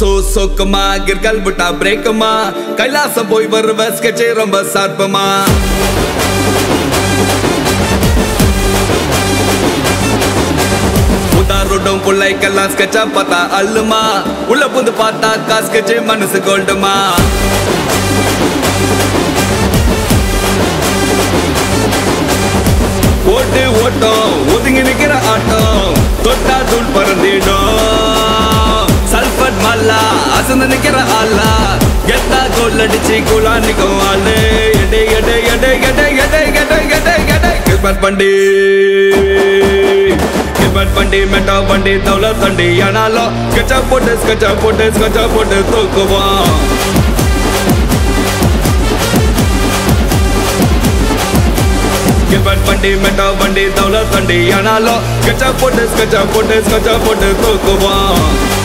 so சொக்குமா கிற்கல் விட்டா பிரேக்குமா கைலாசம் போய் வருவ ஸ்கெட்சே ரொம்ப சார்பமா உதாரோடும் பிள்ளைக்கெல்லாம் ஸ்கெட்சா பார்த்தா அல்லுமா உள்ள புந்து பார்த்தா காஸ்கெட்சே மனசு கோல்டுமா ஓட்டு ஓட்டம் ஒதுங்கி நிக்கிற ஆட்டம் தொட்டா தூள் பறந்திடும் சல்பட் மல்லா அசந்து நிக்கிற ஆளா கெத்தா கோல் அடிச்சு குலா நிக்கும் ஆளு எடை எடை எடை எடை எடை எடை எடை எடை கிருபர் பண்டி கிருபர் பண்டி மெட்டா பண்டி தௌல தண்டி ஆனாலும் ஸ்கெட்சா போட்டு ஸ்கெட்சா போட்டு ஸ்கெட்சா போட்டு தூக்குவோம் கிபட் பண்டி மெட்டா பண்டி தௌல தண்டி ஆனாலும் ஸ்கெட்சா போட்டு ஸ்கெட்சா போட்டு ஸ்கெட்சா போட்டு தூக்குவோம்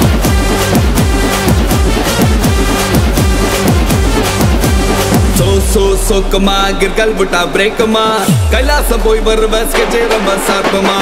சோ சோ சொக்குமா கிற்கல் விட்டா பிரேக்குமா கைலாசம் போய் வருவ ஸ்கெட்சே ரொம்ப சார்பமா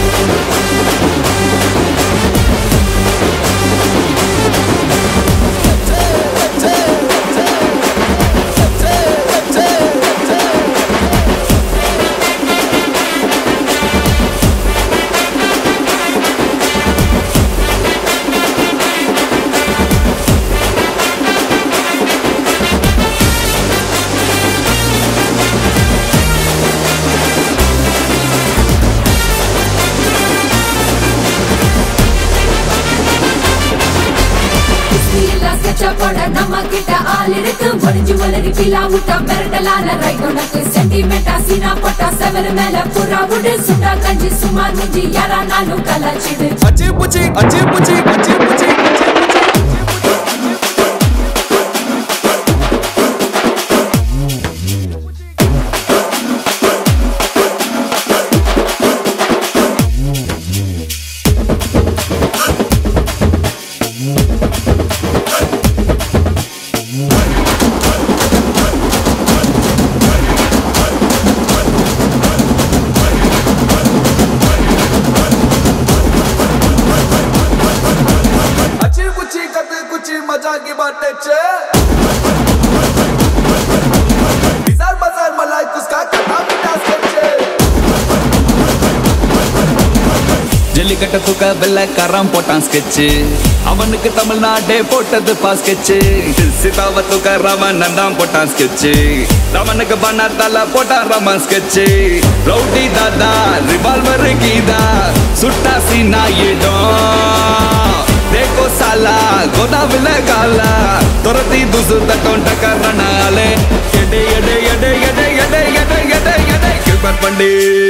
ஸ்ரீலா ஸ்கெட்சா போட நம்ம கிட்ட ஆள் இருக்கு ஒளிஞ்சு ஒளரி பிலா விட்டா மிரட்டலான ரைட் உனக்கு சென்டிமெண்டா சீனா போட்டா செவரு மேல புறா விடு சுண்டா கஞ்சி சுமார் முஞ்சி யாரானாலும் கலாச்சிடு அச்சி புச்சி அச்சி புச்சி அச்சி புச்சி अच्छी कुची कते कुची मजा की बातें चे बिजार बाजार मलाई कुसका कथा बिना सोचे ஜல்லிக்கட்ட தூக்க வெள்ளக்காரன் போட்டான் ஸ்கெட்சு அவனுக்கு தமிழ்நாடே போட்டது பா ஸ்கெட்சு சீதாவ தூக்க ரமணன் தான் போட்டான் ஸ்கெட்சு ரமனுக்கு பண்ணாத்தால போட்டான் ரமன் ஸ்கெட்சு ரவுடி தாதா ரிவால்வர் கீதா சுட்டா சீனா இடம் देखो साला गोदाविल गाला तुरती दुसु तटों टकरनाले எடை எடை எடை எடை எடை எடை எடை எடை கிபர் பண்டி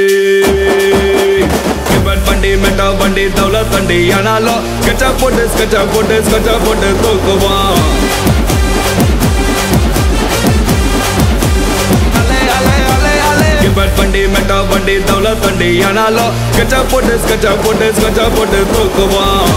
கிபர் பண்டி மெட்டா பண்டி தௌல தண்டி ஆனாலும் ஸ்கெட்சா போட்டு ஸ்கெட்சா போட்டு ஸ்கெட்சா போட்டு தூக்குவோம் அலே அலே அலே அலே கிபர் பண்டி மெட்டா பண்டி தௌல தண்டி ஆனாலும் ஸ்கெட்சா போட்டு ஸ்கெட்சா போட்டு ஸ்கெட்சா போட்டு தூக்குவோம்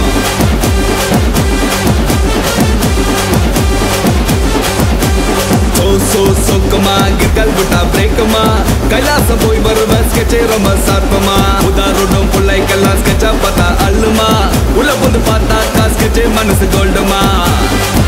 சோ சோ சொக்குமா கிற்கல் விட்டா பிரேக்குமா கைலாசம் போய் வருவ ஸ்கெட்சே ரொம்ப சார்பமா உதாரணம் பிள்ளைக்கெல்லாம் ஸ்கெட்சா பார்த்தா அல்லுமா உள்ள புந்து பார்த்தா ஸ்கெட்சே மனசு கோல்டுமா